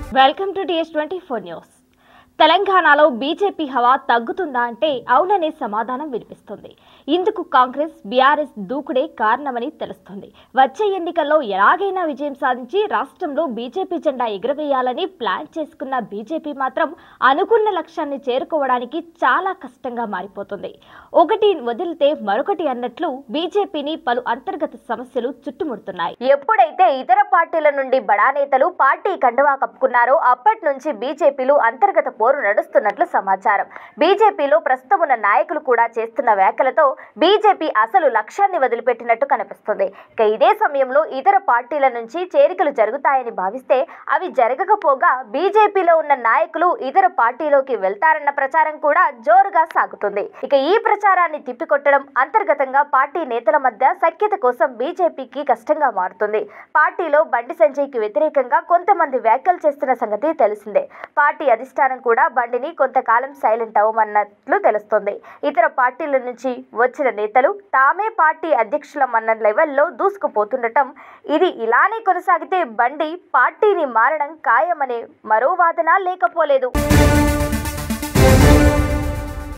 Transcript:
welcome to TS twenty four news తెలంగాణలో BJP హవా తగ్గుతుందా అంటే అవుననే సమాధానం వినిపిస్తుంది ఇందుకు కాంగ్రెస్ బీఆర్ఎస్ దూకుడే కారణమని తెలుస్తుంది వచ్చే ఎన్నికల్లో ఎలాగైనా విజయం సాధించి రాష్ట్రంలో బీజేపీ జెండా ఎగురవేయాలని ప్లాన్ చేసుకున్న బీజేపీ మాత్రం అనుకున్న లక్ష్యాన్ని చేరుకోవడానికి చాలా కష్టంగా మారిపోతుంది ఒకటి వదిలితే మరొకటి అన్నట్లు బీజేపీని పలు అంతర్గత సమస్యలు చుట్టుముడుతున్నాయి ఎప్పుడైతే ఇతర పార్టీల నుండి బడా నేతలు పార్టీ కండువా కప్పుకున్నారో అప్పటి నుంచి బీజేపీలు అంతర్గత పోరు నడుస్తున్నట్లు సమాచారం బీజేపీలో ప్రస్తుతం ఉన్న నాయకులు కూడా చేస్తున్న వ్యాఖ్యలతో బీజేపీ అసలు లక్ష్యాన్ని వదిలిపెట్టినట్టు కనిపిస్తుంది ఇక ఇదే సమయంలో ఇతర పార్టీల నుంచి చేరికలు జరుగుతాయని భావిస్తే అవి జరగకపోగా బీజేపీలో ఉన్న నాయకులు ఇతర పార్టీలోకి వెళ్తారన్న ప్రచారం కూడా జోరుగా సాగుతుంది ఇక ఈ ప్రచారాన్ని తిప్పికొట్టడం అంతర్గతంగా పార్టీ నేతల మధ్య సఖ్యత కోసం బీజేపీకి కష్టంగా మారుతుంది పార్టీలో బండి సంజయ్కి వ్యతిరేకంగా కొంతమంది వ్యాఖ్యలు చేస్తున్న సంగతి తెలిసిందే పార్టీ అధిష్టానం కూడా బండిని కొంతకాలం సైలెంట్ అవ్వమన్నట్లు తెలుస్తోంది ఇతర పార్టీల నుంచి వచ్చిన నేతలు తామే పార్టీ అధ్యక్షులమన్న లెవెల్లో దూసుకుపోతుండటం ఇది ఇలానే కొనసాగితే బండి పార్టీని మారడం ఖాయమనే మరో వాదన లేకపోలేదు